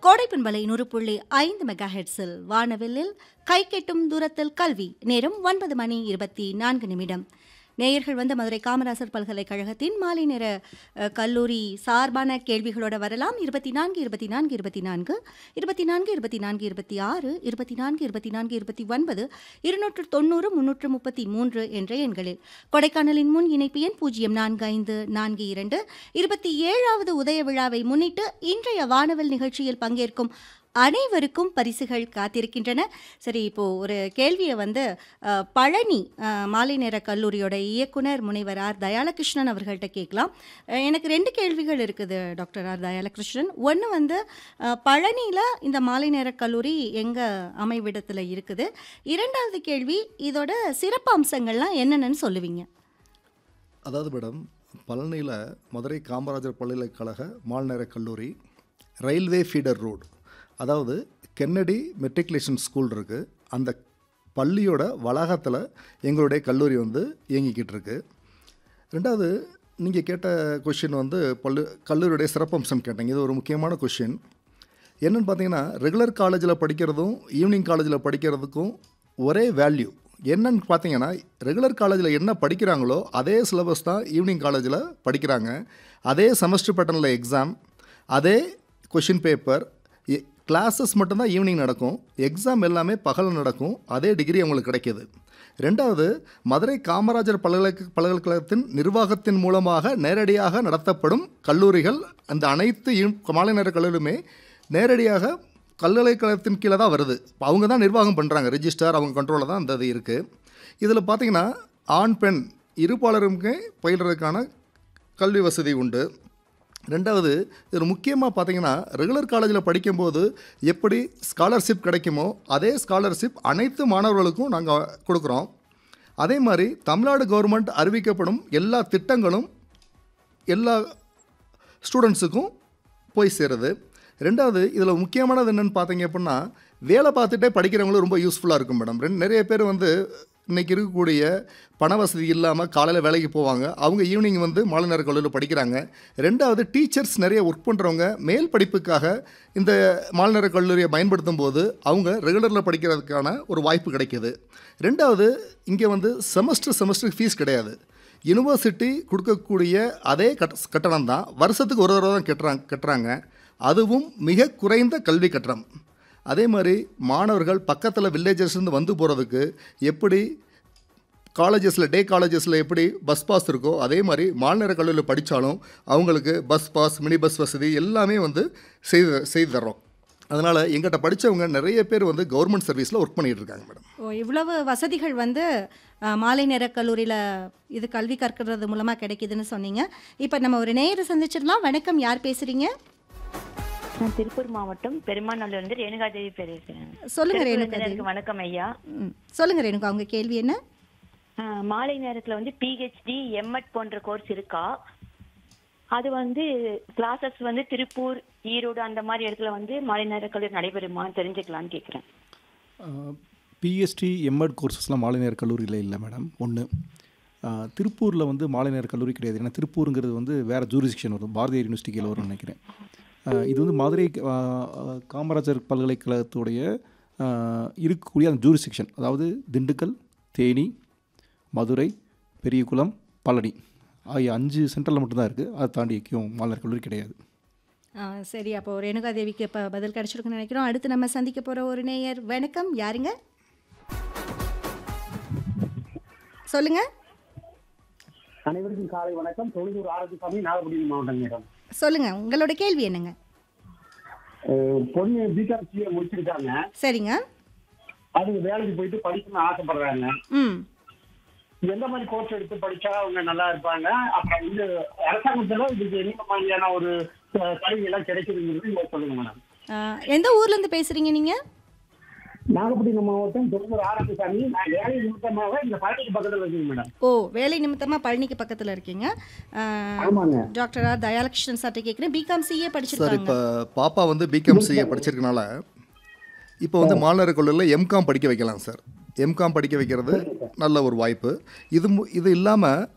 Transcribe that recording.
கோடைப்பண்பலை நூறு புள்ளி ஐந்து மெகா ஹெட்ஸில் வானவில்லில் கை கெட்டும் தூரத்தில் கல்வி நேரம் ஒன்பது மணி இருபத்தி நான்கு நிமிடம் நேயர்கள் வந்து மதுரை காமராசர் பல்கலைக்கழகத்தின் மாலை நேர அஹ், கல்லூரி சார்பான கேள்விகளோட வரலாம் இருபத்தி நான்கு இருபத்தி நான்கு இருபத்தி நான்கு இருபத்தி நான்கு இருபத்தி நான்கு இருபத்தி ஆறு இருபத்தி நான்கு இருபத்தி நான்கு இருபத்தி ஒன்பது இருநூற்று தொண்ணூறு முன்னூற்று முப்பத்தி மூன்று என்ற எண்களில் கொடைக்கானலின் முன் இணைப்பு எண் பூஜ்ஜியம் நான்கு ஐந்து நான்கு இரண்டு இருபத்தி ஏழாவது உதய விழாவை முன்னிட்டு இன்றைய வானவல் நிகழ்ச்சியில் பங்கேற்கும் அனைவருக்கும் பரிசுகள் காத்திருக்கின்றன சரி இப்போ ஒரு கேள்வியை வந்து அஹ், பழனி அஹ், மாலை நேர கல்லூரியோட இயக்குனர் முனைவர் ஆர் தயாலகிருஷ்ணன் அவர்கள்ட்ட கேட்கலாம் அஹ், எனக்கு ரெண்டு கேள்விகள் இருக்குது டாக்டர் ஆர் தயாலகிருஷ்ணன் ஒன்று வந்து அஹ், பழனியில் இந்த மாலை நேர கல்லூரி எங்கே அமைவிடத்தில் இருக்குது இரண்டாவது கேள்வி இதோட சிறப்பு அம்சங்கள்லாம் என்னென்னு சொல்லுவீங்க அதாவது மேடம் பழனியில் மதுரை காமராஜர் பல்கலைக்கழக மால்நேர கல்லூரி ரயில்வே ஃபீடர் ரோடு அதாவது கென்னடி மெட்ரிகுலேஷன் ஸ்கூல் இருக்குது அந்த பள்ளியோட வளாகத்தில் எங்களுடைய கல்லூரி வந்து இயங்கிக்கிட்டு இருக்கு ரெண்டாவது நீங்கள் கேட்ட கொஷின் வந்து பள்ளு கல்லூரியுடைய சிறப்பம்சம் கேட்டீங்க இது ஒரு முக்கியமான கொஷின் என்னன்னு பார்த்தீங்கன்னா ரெகுலர் காலேஜில் படிக்கிறதும் ஈவினிங் காலேஜில் படிக்கிறதுக்கும் ஒரே வேல்யூ என்னன்னு பார்த்தீங்கன்னா ரெகுலர் காலேஜில் என்ன படிக்கிறாங்களோ அதே சிலபஸ் தான் ஈவினிங் காலேஜில் படிக்கிறாங்க அதே செமஸ்டர் பேட்டர்னில் எக்ஸாம் அதே கொஷின் பேப்பர் கிளாஸஸ் மட்டும்தான் ஈவினிங் நடக்கும் எக்ஸாம் எல்லாமே பகல் நடக்கும் அதே டிகிரி அவங்களுக்கு கிடைக்கிது ரெண்டாவது மதுரை காமராஜர் பல்கலை பல்கலைக்கழகத்தின் நிர்வாகத்தின் மூலமாக நேரடியாக நடத்தப்படும் கல்லூரிகள் அந்த அனைத்து ஈ- மாலை நேர கல்லூரியுமே நேரடியாக பல்கலைக்கழகத்தின் கீழே தான் வருது இப்ப அவங்க தான் நிர்வாகம் பண்ணுறாங்க ரெஜிஸ்டர் அவங்க கண்ட்ரோலில் தான் அந்த இது இருக்குது இதில் பார்த்தீங்கன்னா ஆண் பெண் இருபாலருமே பயில்றதுக்கான கல்வி வசதி உண்டு ரெண்டாவது இதில் முக்கியமாக பார்த்தீங்கன்னா ரெகுலர் காலேஜில் படிக்கும்போது எப்படி ஸ்காலர்ஷிப் கிடைக்குமோ அதே ஸ்காலர்ஷிப் அனைத்து மாணவர்களுக்கும் நாங்கள் கொடுக்குறோம் அதே மாதிரி தமிழ்நாடு கவர்மெண்ட் அறிவிக்கப்படும் எல்லா திட்டங்களும் எல்லா ஸ்டூடெண்ட்ஸுக்கும் போய் சேருது ரெண்டாவது இதில் முக்கியமானது என்னென்னு பார்த்தீங்க அப்படின்னா வேலை பார்த்துட்டே படிக்கிறவங்களும் ரொம்ப யூஸ்ஃபுல்லாக இருக்கும் மேடம் ரெண்டு நிறைய பேர் வந்து இன்றைக்கி இருக்கக்கூடிய பண வசதி இல்லாமல் காலையில் வேலைக்கு போவாங்க அவங்க ஈவினிங் வந்து மாலை நேர கல்லூரியில் படிக்கிறாங்க ரெண்டாவது டீச்சர்ஸ் நிறைய ஒர்க் பண்ணுறவங்க மேல் படிப்புக்காக இந்த மாலை நேர கல்லூரியை பயன்படுத்தும் போது அவங்க ரெகுலரில் படிக்கிறதுக்கான ஒரு வாய்ப்பு கிடைக்கிது ரெண்டாவது இங்கே வந்து செமஸ்டர் செமஸ்டர் ஃபீஸ் கிடையாது யுனிவர்சிட்டி கொடுக்கக்கூடிய அதே கட் கட்டணம் தான் வருஷத்துக்கு ஒரு தடவை தான் கட்டுறாங்க கட்டுறாங்க அதுவும் மிக குறைந்த கல்வி கட்டணம் அதே மாதிரி மாணவர்கள் பக்கத்தில் வில்லேஜஸ்லேருந்து வந்து போகிறதுக்கு எப்படி காலேஜஸில் டே காலேஜஸில் எப்படி பஸ் பாஸ் இருக்கோ அதே மாதிரி மாநில கல்லூரியில் படித்தாலும் அவங்களுக்கு பஸ் பாஸ் மினி பஸ் வசதி எல்லாமே வந்து செய்து செய்து தர்றோம் அதனால் எங்கிட்ட படித்தவங்க நிறைய பேர் வந்து கவர்மெண்ட் சர்வீஸில் ஒர்க் பண்ணிகிட்டு இருக்காங்க மேடம் ஓ இவ்வளவு வசதிகள் வந்து அஹ், மாலை நேர கல்லூரியில் இது கல்வி கற்கிறது மூலமாக கிடைக்குதுன்னு சொன்னீங்க இப்போ நம்ம ஒரு நேயரை சந்திச்சிடலாம் வணக்கம் யார் பேசுகிறீங்க நான் திருப்பூர் மாவட்டம் பெருமாநல்லூர் இருந்து ரேணுகா தேவி பேசுறேன் சொல்லுங்க சிறப்பு ரேணுகா தேவி விருந்தினருக்கு வணக்கம் ஐயா ம், சொல்லுங்க ரேணுகா உங்க கேள்வி என்ன ஆஹ், மாலை நேரத்துல வந்து பிஹெச்டி எம்எட் போன்ற கோர்ஸ் இருக்கா அது வந்து கிளாஸஸ் வந்து திருப்பூர் ஈரோடு அந்த மாதிரி இடத்துல வந்து மாலை நேர கல்லூரி நடைபெறுமான்னு தெரிஞ்சுக்கலான்னு கேக்குறேன் பிஎஸ்டி எம்எட் கோர்சஸ்லாம் மாலை நேர கல்லூரியில் இல்லை மேடம் ஒன்று திருப்பூரில் வந்து மாலை நேர கல்லூரி கிடையாது ஏன்னா திருப்பூருங்கிறது வந்து வேறு ஜூரிஸ்டிக்ஷன் வரும் பாரதியார் யூனிவர்சிட்டி கீழே வரும்னு நினைக்கிறேன் ஆஹ் இது வந்து மதுரை ஆஹ், காமராஜர் பல்கலைக்கழகத்துடைய ஆஹ், இருக்கக்கூடிய அந்த ஜூரிஸ்டிக்ஷன் அதாவது திண்டுக்கல் தேனி மதுரை பெரியகுளம் பழனி ஆகிய அஞ்சு சென்டரில் மட்டும்தான் இருக்குது அதை தாண்டி எங்கேயும் மாலை நேர கல்லூரி கிடையாது ஆ, சரி அப்போ ரேணுகா தேவிக்கு இப்போ பதில் கிடைச்சிருக்குன்னு நினைக்கிறோம் அடுத்து நம்ம சந்திக்க போகிற ஒரு நேயர் வணக்கம் யாருங்க சொல்லுங்க அனைவருக்கும் காலை வணக்கம் தொழுதூர் ஆரோக்கியசாமி நாகப்பட்டினம் மாவட்டம் மேடம் சொல்லுங்க உங்களோட கேள்வி என்னங்க அஹ் பொண்ணு பிகாம் சிஏ முடிச்சிருக்காங்க சரிங்க அது வேலைக்கு போயிட்டு படிக்கணும்னு ஆசைப்படுறாங்க ம் எந்த மாதிரி கோர்ஸ் எடுத்து படிச்சா அவங்க நல்லா இருப்பாங்க அப்புறம் வந்து அரசாங்கத்துல இதுக்கு என்ன மாதிரியான ஒரு அஹ், கல்வி எல்லாம் கிடைக்குதுங்கிறது நீங்க சொல்லுங்க மேடம் ஆ, எந்த ஊர்லேருந்து பேசுகிறீங்க நீங்கள் நாகப்பட்டினம் மாவட்டம் தொழுதூர் ஆரோக்கியசாமி நான் வேலை நிமித்தமாக இந்த பழனிக்கு பக்கத்துல இருக்கேங்க மேடம் ஓ வேலை நிமித்தமாக பழனிக்கு பக்கத்தில் இருக்கீங்க ஆ, ஆமாங்க டாக்டர் ஆர் தயாலகிருஷ்ணன் சார்ட்ட கேட்குறேன் பிகாம் சிஏ சார் படிச்சிருக்காங்க இப்போ பாப்பா வந்து பிகாம் சிஏ படிச்சிருக்கனால இப்போ வந்து மாநில கல்லூரியில் எம்காம் படிக்க வைக்கலாம் சார் எம்காம் படிக்க வைக்கிறது நல்ல ஒரு வாய்ப்பு இது மு- இது இல்லாமல்